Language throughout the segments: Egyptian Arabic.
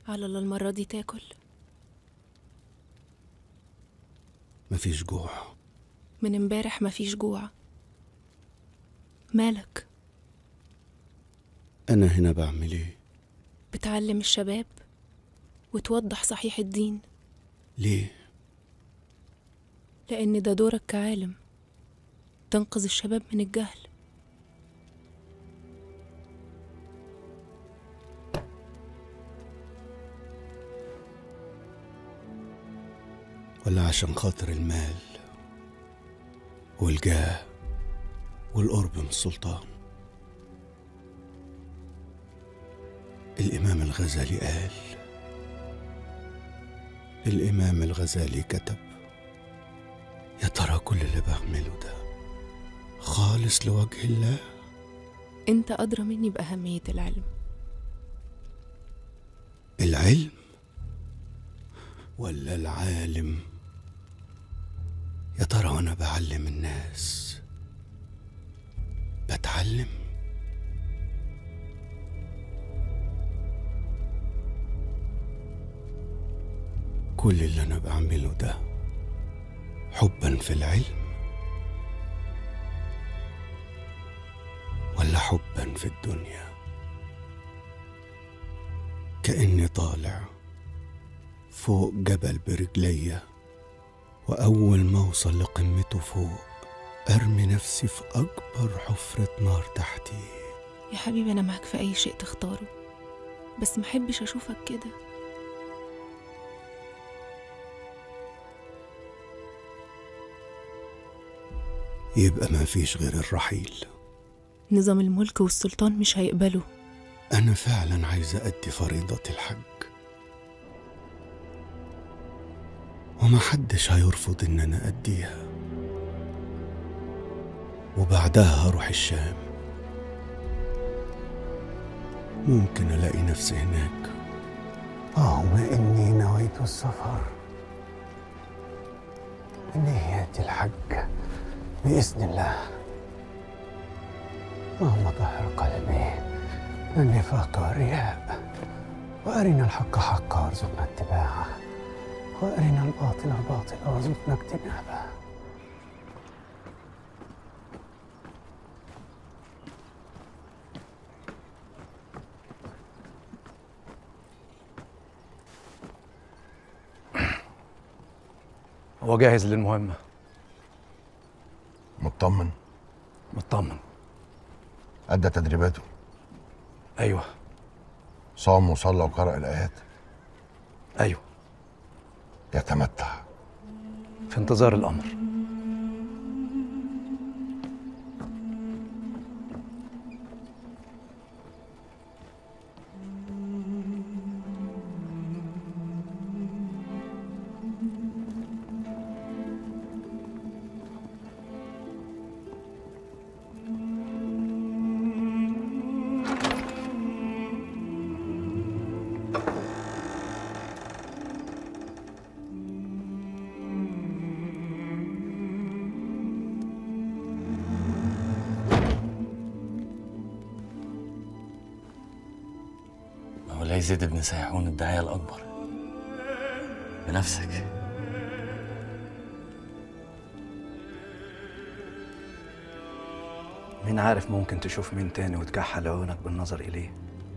على الله المرة دي تاكل مفيش جوع من امبارح مفيش جوع مالك أنا هنا بعمل إيه؟ بتعلم الشباب وتوضح صحيح الدين ليه؟ لأن ده دورك كعالم تنقذ الشباب من الجهل ولا عشان خاطر المال والجاه والقرب من السلطان الإمام الغزالي قال الإمام الغزالي كتب يا ترى كل اللي بعمله ده خالص لوجه الله انت أدرى مني بأهمية العلم العلم ولا العالم يا ترى وانا بعلم الناس بتعلم كل اللي انا بعمله ده حبا في العلم ولا حبا في الدنيا كاني طالع فوق جبل برجليا وأول ما أوصل لقمته فوق أرمي نفسي في أكبر حفرة نار تحتي يا حبيبي أنا معاك في أي شيء تختاره بس محبش أشوفك كده يبقى ما فيش غير الرحيل نظام الملك والسلطان مش هيقبلوا أنا فعلا عايز أدي فريضة الحج وما حدش هيرفض إن أنا أديها وبعدها هروح الشام ممكن ألاقي نفسي هناك اللهم إني نويت السفر بنية الحج بإذن الله اللهم طهر قلبي من النفاق والرياء وأرنا الحق حقا وارزقنا اتباعه وأرنا الباطل باطلا وارزقنا اجتنابه هو جاهز للمهمة مطمن مطمن أدى تدريباته أيوه صام وصلى وقرأ الآيات أيوه يتمتع في انتظار الأمر مولاي زيد بن سيحون الداعية الأكبر بنفسك مين عارف ممكن تشوف مين تاني وتكحل عيونك بالنظر إليه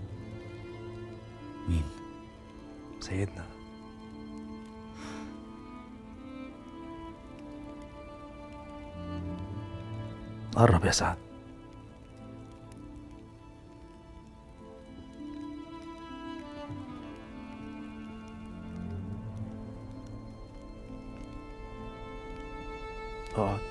مين؟ سيدنا قرب يا سعد اقعد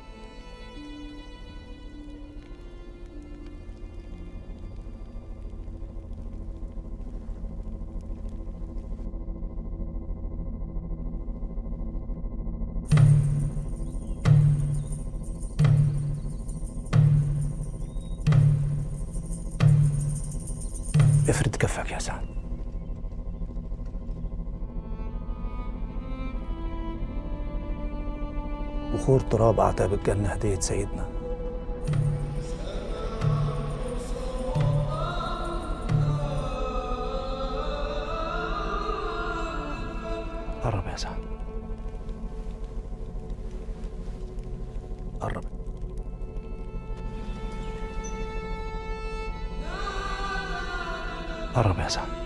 افرد كفك يا سعد بخور تراب أعتاب الجنة هدية سيدنا قرب يا سعد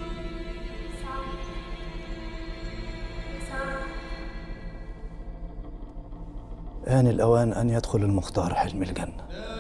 آن الأوان أن يدخل المختار حلم الجنة